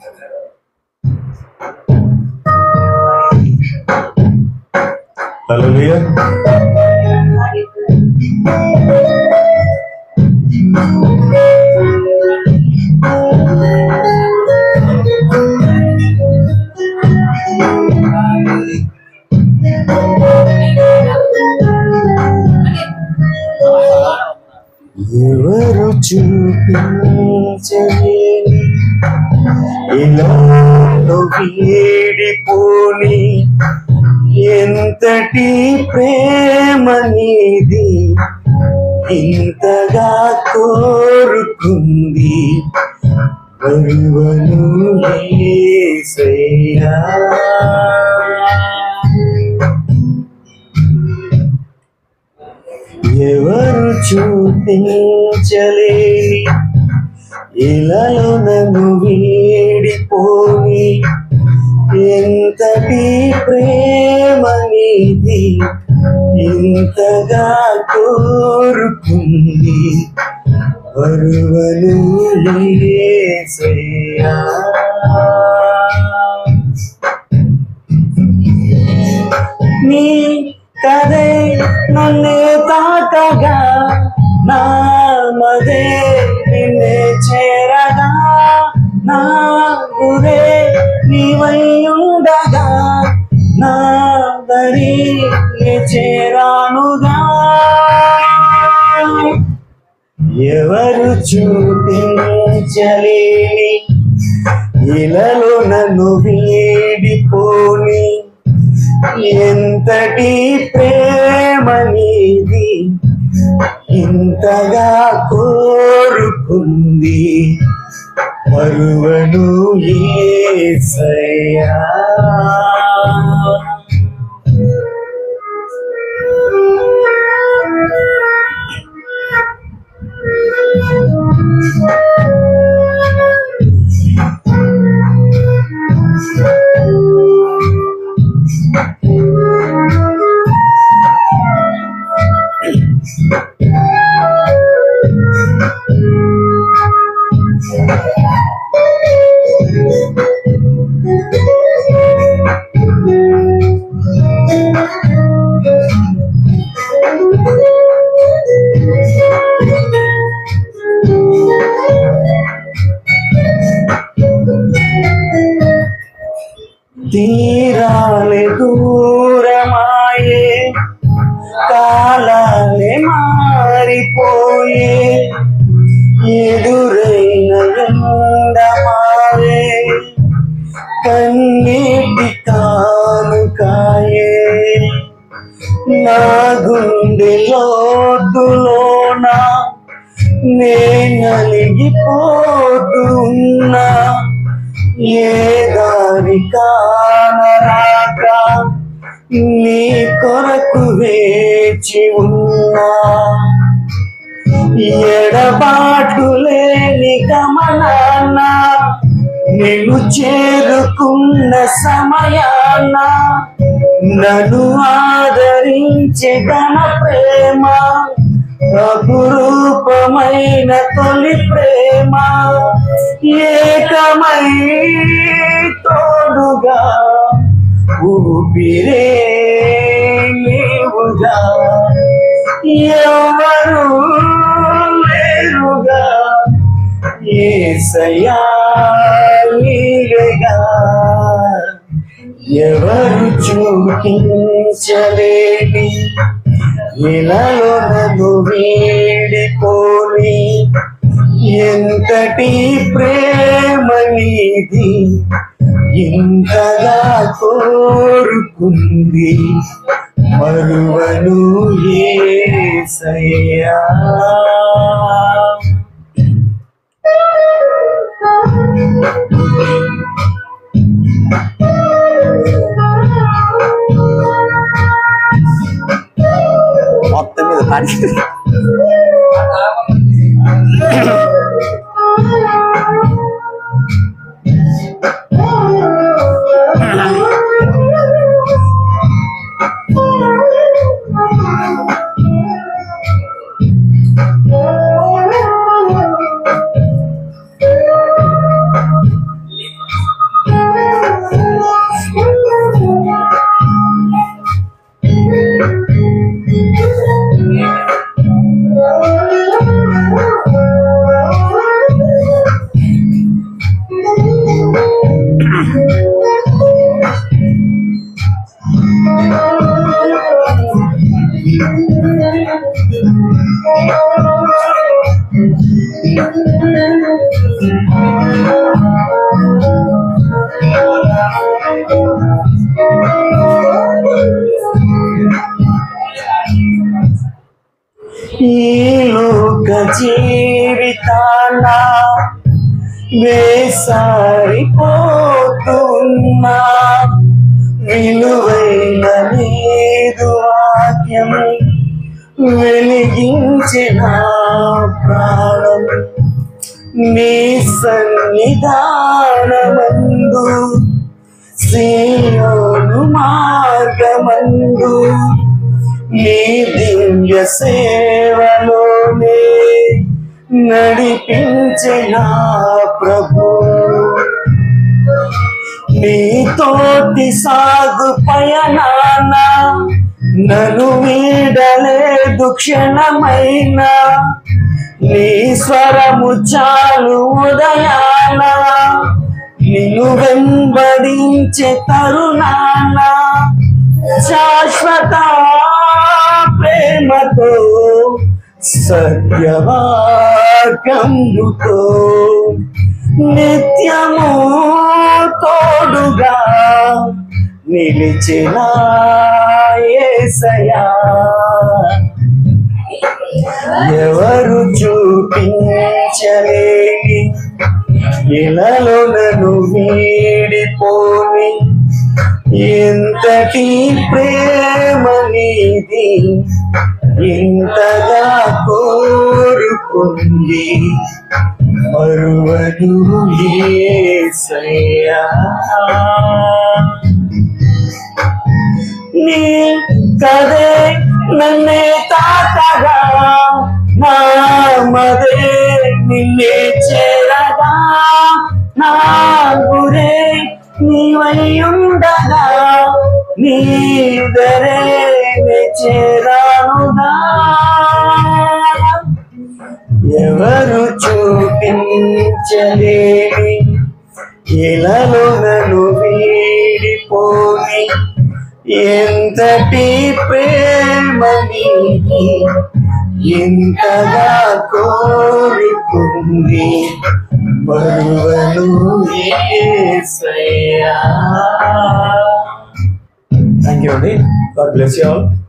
హల్లెలూయా ఎవరు చూపించలేని ఇలా వీడిపోని ఎంతటి ప్రేమ నీది ఇంతగా కోరుకుంది బరువను యేసయ్యా. ఎవరు చూపించలేని ఇలాలో నన్ను వీడిపోని ఎంతటి ప్రేమ నీది ఇంతగా కోరుకుంది వరువను యేసయ్యా. నీ కదే నన్నే తాకగా నా మదే నిన్నే చేరగా నా గురే నీవై ఉండగా నా దరి చేరానుగా ఎవరు చూపించలేని ఇలలో నన్ను వీడిపోని ఎంతటి ప్రేమ నీది ఇంతగా కోరుకుంది మరువను యేసయ్యా తీరాలే దూరమాయే కాలాలే మారిపోయే ఎదురైన ఎండమావే కన్నీటి కానుకాయే నా గుండె లోతులోన నే నలిగిపోతున్నా ఏ దారి కానరాక నీ కొరకు వేచి ఉన్నా ఎడబాటు లేని గమనాన్న నేను చేరుకున్న సమయాన నన్ను ఆదరించే ఘన ప్రేమ అపురూపమైన తొలి ప్రేమ ఏకమై తోడుగా ఊపిరే నీవుగా ఎవరు లేరుగా ఏసయ్యా నీవేగా ఎవరు చూపించలేని ఇలాలో నన్ను వీడిపోని ఎంతటి ప్రేమ నీది ఇంతగా కోరుకుంది మరువను ఏసయ్యా మొత్తం మీద పాడి ఈ లోక జీవితాన వేసారిపోతున్నా విలువైన నీదు వాక్యం వెలిగించిన ప్రాణం నీ సన్నిధానమందు సీయోను మార్గమందు నీ దివ్య సేవలోనే నడిపించిన ప్రభు నీతోటి సాగు పయనాన నన్ను వీడలేదు క్షణమైన నీ స్వరము చాలు ఉదయాన నిన్ను వెంబడించే తరుణాన శాశ్వత ప్రేమతో సత్యవాక్యముతో నిత్యము తోడుగా నిలిచిన యేసయ్యా ఎవరు చూపించలేని ఇలలో నన్ను వీడిపోని ఎంతటి ప్రేమ నీది ఇంతగా కోరుకుంది మరువను యేసయ్యా నీ కదే నన్నే తాకగా నా మదే నిన్నే చేరగా నా గురే నీవై ఉండగా నీ దరే చేరానుగా ఎవరు చూపించలేని ఇలలో నన్ను వీడిపోని ఎంతటి ప్రేమ నీది ఇంతగా కోరుకుంది మరువను యేసయ్యా థ్యాంక్ యూ అండి గాడ్ బ్లెస్ యూ ఆల్